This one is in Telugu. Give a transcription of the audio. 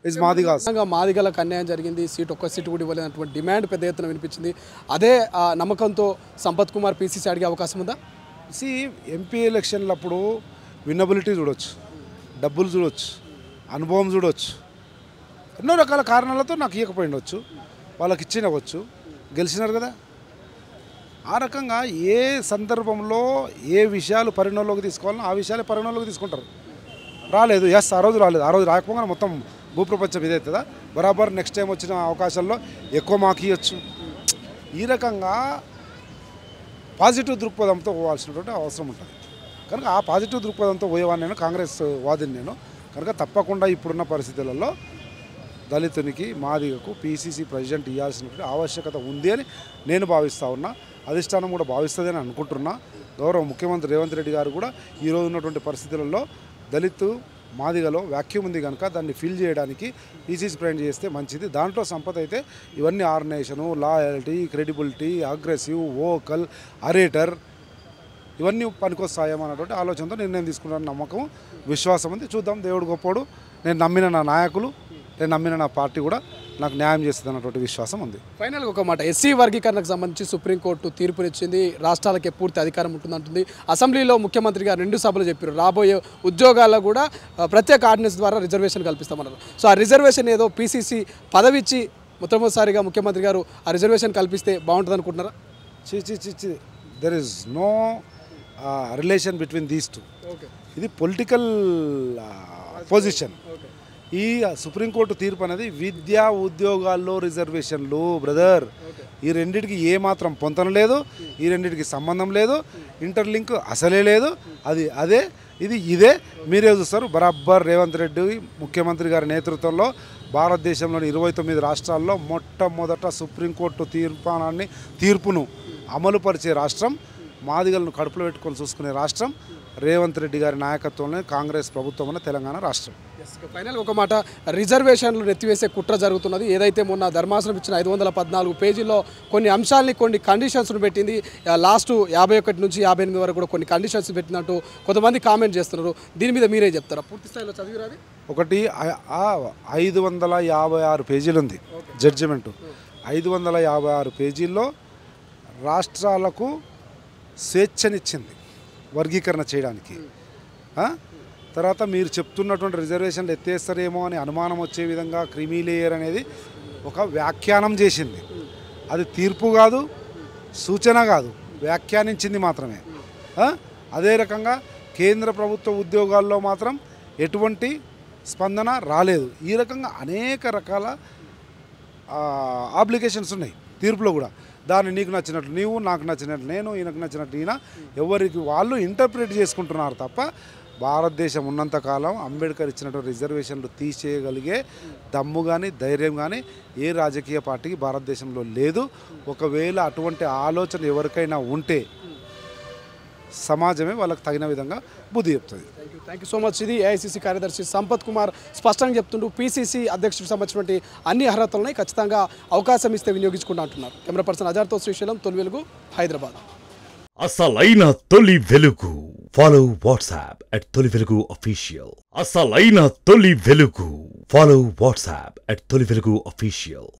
ఇస్ మాదిగాస్ నిజంగా మాదిగలకు అన్యాయం జరిగింది సీట్ ఒక్క సీటు కూడా ఇవ్వలేనటువంటి డిమాండ్ పెద్ద ఎత్తున వినిపించింది అదే ఆ నమ్మకంతో సంపత్ కుమార్ పీసీసీ అడిగే అవకాశం ఉందా సి ఎంపీ ఎలక్షన్లప్పుడు విన్నబిలిటీ చూడొచ్చు డబ్బులు చూడొచ్చు అనుభవం చూడొచ్చు ఎన్నో రకాల కారణాలతో నాకు ఇవ్వకపోయిండొచ్చు వాళ్ళకి ఇచ్చినవచ్చు గెలిచినారు కదా ఆ రకంగా ఏ సందర్భంలో ఏ విషయాలు పరిగణలోకి తీసుకోవాలో ఆ విషయాలు పరిగణలోకి తీసుకుంటారు రాలేదు ఎస్ ఆ రోజు రాలేదు ఆ రోజు రాకపోగానే మొత్తం భూప్రపంచం ఇదవుతుందా బరాబర్ నెక్స్ట్ టైం వచ్చిన అవకాశాల్లో ఎక్కువ మాకు ఇవ్వచ్చు ఈ రకంగా పాజిటివ్ దృక్పథంతో పోవాల్సినటువంటి అవసరం ఉంటుంది కనుక ఆ పాజిటివ్ దృక్పథంతో పోయేవాడిని నేను కాంగ్రెస్ వాదిని నేను కనుక తప్పకుండా ఇప్పుడున్న పరిస్థితులలో దళితునికి మాదిగకు పీసీసీ ప్రెసిడెంట్ ఇవ్వాల్సినటువంటి ఆవశ్యకత ఉంది అని నేను భావిస్తా ఉన్నా అధిష్టానం కూడా భావిస్తుంది అని అనుకుంటున్నా గౌరవ ముఖ్యమంత్రి రేవంత్ రెడ్డి గారు కూడా ఈరోజు ఉన్నటువంటి పరిస్థితులలో దళిత్ మాదిగలో వ్యాక్యూమ్ ఉంది కనుక దాన్ని ఫిల్ చేయడానికి పీసీసీ ప్రైంట్ చేస్తే మంచిది దాంట్లో సంపద అయితే ఇవన్నీ organisation loyalty credibility aggressive vocal orator ఇవన్నీ పనికొస్తాయేమో అన్నటువంటి ఆలోచనతో నిర్ణయం తీసుకున్నాను నమ్మకం విశ్వాసం ఉంది చూద్దాం దేవుడు గొప్పోడు నేను నమ్మిన నా నాయకులు నేను నమ్మిన నా పార్టీ కూడా నాకు న్యాయం చేస్తుంది అన్నటువంటి విశ్వాసం ఉంది ఫైనల్గా ఒక మాట ఎస్సీ వర్గీకరణకు సంబంధించి సుప్రీంకోర్టు తీర్పునిచ్చింది రాష్ట్రాలకే పూర్తి అధికారం ఉంటుందంటుంది అసెంబ్లీలో ముఖ్యమంత్రి గారు రెండు సభలు చెప్పారు రాబోయే ఉద్యోగాల్లో కూడా ఆ, ప్రత్యేక ఆర్డినెన్స్ ద్వారా రిజర్వేషన్ కల్పిస్తామన్నారు సో ఆ రిజర్వేషన్ ఏదో పీసీసీ పదవి ఇచ్చి మొట్టమొదటిసారిగా ముఖ్యమంత్రి గారు ఆ రిజర్వేషన్ కల్పిస్తే బాగుంటుంది అనుకుంటున్నారా చి చి చి చి there is no relation between these two okay ఇది పొలిటికల్ పొజిషన్ ఓకే ఈ సుప్రీంకోర్టు తీర్పు అనేది విద్యా ఉద్యోగాల్లో రిజర్వేషన్లు బ్రదర్ ఈ రెండిటికి ఏ మాత్రం పొంతన లేదు ఈ రెండిటికి సంబంధం లేదు ఇంటర్లింక్ అసలే లేదు అది అదే ఇది ఇదే మీరే చూస్తారు బరాబ్బర్ రేవంత్ రెడ్డి ముఖ్యమంత్రి గారి నేతృత్వంలో భారతదేశంలోని ఇరవై తొమ్మిది రాష్ట్రాల్లో మొట్టమొదట సుప్రీంకోర్టు తీర్మానాన్ని తీర్పును అమలుపరిచే రాష్ట్రం మాదిగలను కడుపులో పెట్టుకొని చూసుకునే రాష్ట్రం రేవంత్ రెడ్డి గారి నాయకత్వంలో కాంగ్రెస్ ప్రభుత్వం ఉన్న తెలంగాణ రాష్ట్రం ఫైనల్ ఒక మాట రిజర్వేషన్లు నెత్తివేసే కుట్ర జరుగుతున్నది ఏదైతే మొన్న ధర్మాసనం ఇచ్చిన ఐదు వందల పద్నాలుగు పేజీల్లో కొన్ని అంశాలని కొన్ని కండిషన్స్ను పెట్టింది లాస్ట్ యాభై ఒకటి నుంచి యాభై ఎనిమిది వరకు కూడా కొన్ని కండిషన్స్ పెట్టినట్టు కొంతమంది కామెంట్ చేస్తున్నారు దీని మీద మీరే చెప్తారా పూర్తి స్థాయిలో చదివిరాది ఒకటి ఆ- ఆ ఐదు వందల యాభై ఆరు పేజీలు ఉంది జడ్జిమెంటు ఐదు వందల యాభై ఆరు పేజీల్లో రాష్ట్రాలకు స్వేచ్ఛనిచ్చింది వర్గీకరణ చేయడానికి ఆ? తర్వాత మీరు చెప్తున్నటువంటి రిజర్వేషన్లు ఎత్తేస్తారేమో అని అనుమానం వచ్చే విధంగా క్రిమీ లేయర్ అనేది ఒక వ్యాఖ్యానం చేసింది అది తీర్పు కాదు సూచన కాదు వ్యాఖ్యానించింది మాత్రమే ఆ? అదే రకంగా కేంద్ర ప్రభుత్వ ఉద్యోగాల్లో మాత్రం ఎటువంటి స్పందన రాలేదు ఈ రకంగా అనేక రకాల ఆబ్లికేషన్స్ ఉన్నాయి తీర్పులో కూడా దాన్ని నీకు నచ్చినట్లు నీవు నాకు నచ్చినట్లు నేను ఈయనకు నచ్చినట్లు ఈయన ఎవరికి వాళ్ళు ఇంటర్ప్రిట్ చేసుకుంటున్నారు తప్ప భారతదేశం ఉన్నంతకాలం అంబేద్కర్ ఇచ్చినటువంటి రిజర్వేషన్లు తీసేయగలిగే దమ్ము కానీ ధైర్యం కానీ ఏ రాజకీయ పార్టీకి భారతదేశంలో లేదు ఒకవేళ అటువంటి ఆలోచన ఎవరికైనా ఉంటే సమాజమే వాళ్ళకి తగిన విధంగా బుద్ధి చెప్తుంది thank you thank you so much ఇది ఏఐసీసీ కార్యదర్శి సంపత్ కుమార్ స్పష్టంగా చెప్తుంటూ పీసీసీ అధ్యక్షుడికి సంబంధించినటువంటి అన్ని అర్హతలని ఖచ్చితంగా అవకాశం ఇస్తే వినియోగించుకుంటా అంటున్నారు కెమెరా పర్సన్ అజార్తో శ్రీశైలం తొలి వెలుగు హైదరాబాద్ అసలైన తొలి వెలుగు ఫాలో వాట్సాప్ అట్ తొలి వెలుగు అఫీషియల్ అసలైన తొలి వెలుగు ఫాలో వాట్సాప్ అట్ తొలి వెలుగు అఫీషియల్